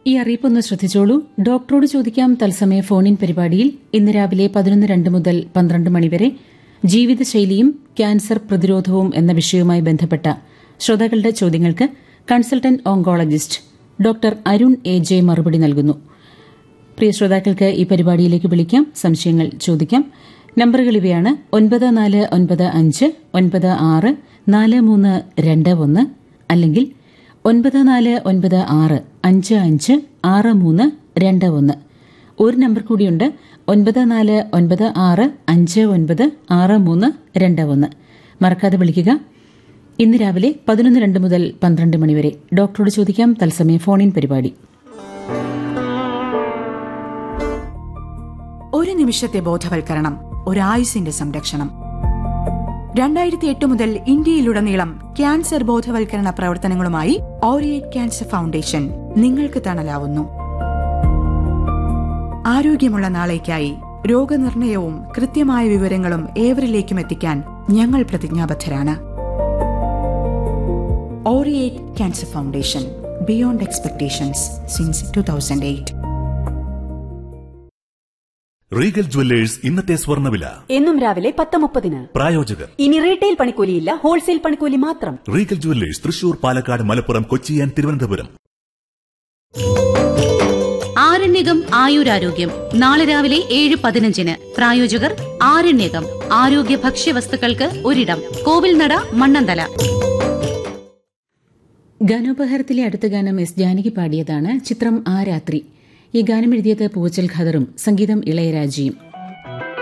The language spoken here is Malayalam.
ഈ അറിയിപ്പൊന്ന് ശ്രദ്ധിച്ചോളൂ ഡോക്ടറോട് ചോദിക്കാം തത്സമയ ഫോണിൻ പരിപാടിയിൽ ഇന്ന് രാവിലെ പതിനൊന്ന് രണ്ട് മുതൽ പന്ത്രണ്ട് മണിവരെ ജീവിതശൈലിയും ക്യാൻസർ പ്രതിരോധവും എന്ന വിഷയവുമായി ബന്ധപ്പെട്ട ശ്രോതാക്കളുടെ ചോദ്യങ്ങൾക്ക് consultant oncologist doctor Arun A J മറുപടി നൽകുന്നു പ്രിയ ശ്രോതാക്കൾക്ക് ഈ പരിപാടിയിലേക്ക് വിളിക്കാം സംശയങ്ങൾ ചോദിക്കാം നമ്പറുകൾ ഇവയാണ് ഒൻപത് നാല് ഒൻപത് അഞ്ച് ഒൻപത് ആറ് നാല് മൂന്ന് രണ്ട് ഒന്ന് അല്ലെങ്കിൽ ഒൻപത് നാല് ഒൻപത് ആറ് അഞ്ച് അഞ്ച് ആറ് മൂന്ന് രണ്ട് ഒന്ന് ഒരു നമ്പർ കൂടിയുണ്ട് ഒൻപത് നാല് ഒൻപത് ആറ് അഞ്ച് ഒൻപത് ആറ് മൂന്ന് രണ്ട് ഒന്ന് മറക്കാതെ വിളിക്കുക ഇന്ന് രാവിലെ പതിനൊന്ന് രണ്ട് മുതൽ പന്ത്രണ്ട് മണിവരെ ഡോക്ടറോട് ചോദിക്കാം തത്സമയ ഫോണിൻ പരിപാടി ഒരു നിമിഷത്തെ ബോധവൽക്കരണം ഒരായുസിന്റെ സംരക്ഷണം രണ്ടായിരത്തി എട്ട് മുതൽ ഇന്ത്യയിലുടനീളം ക്യാൻസർ ബോധവൽക്കരണ പ്രവർത്തനങ്ങളുമായി ഓറിയേറ്റ് ക്യാൻസർ ഫൗണ്ടേഷൻ നിങ്ങൾക്ക് തണലാവുന്നു ആരോഗ്യമുള്ള നാളേക്കായി രോഗനിർണയവും കൃത്യമായ വിവരങ്ങളും ഏവരിലേക്കും എത്തിക്കാൻ ഞങ്ങൾ പ്രതിജ്ഞാബദ്ധരാണ് ഓറിയേറ്റ് cancer foundation beyond expectations since two thousand eight Regal Jewellers ഇന്നത്തെ സ്വർണ്ണവില എന്നും രാവിലെ പത്ത് മുപ്പതിന് പ്രായോജകർ ഇനി റീറ്റെയിൽ പണിക്കൂലിയില്ല ഹോൾസെയിൽ പണിക്കൂലി മാത്രം Regal Jewellers Thrissur Palakkad Malappuram Kochi and Thiruvananthapuram ആരണ്യകം ആയുരാരോഗ്യം നാളെ രാവിലെ ഏഴ് പതിനഞ്ചിന് പ്രായോജകർ ആരണ്യകം ആരോഗ്യ ഭക്ഷ്യവസ്തുക്കൾക്ക് ഒരിടം കോവിൽനട മണ്ണന്തല ഗാനോപഹാരത്തിലെ അടുത്ത ഗാനം എസ് ജാനകി പാടിയതാണ് ചിത്രം ആ രാത്രി ഈ ഗാനം എഴുതിയത് പൂവച്ചൽ ഖദറും സംഗീതം ഇളയരാജയും